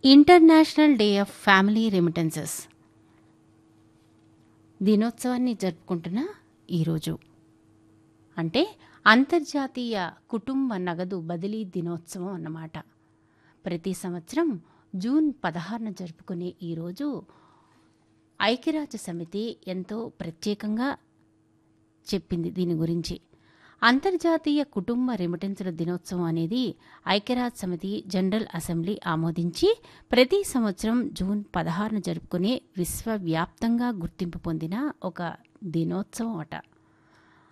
international day of family remittances దినోత్సవాన్ని జరుపుకుంటున్న ఈరోజు అంటే అంతర్జాతీయ కుటుంబ నగదు బదిలీ దినోత్సవం అన్నమాట ప్రతి సంవత్సరం జూన్ పదహారున జరుపుకునే ఈరోజు ఐక్యరాజ్య సమితి ఎంతో ప్రత్యేకంగా చెప్పింది దీని గురించి అంతర్జాతీయ కుటుంబ రెమిటెన్సుల దినోత్సవం అనేది ఐక్యరాజ్య సమితి జనరల్ అసెంబ్లీ ఆమోదించి ప్రతి సంవత్సరం జూన్ పదహారున జరుపుకునే విశ్వవ్యాప్తంగా గుర్తింపు పొందిన ఒక దినోత్సవం అట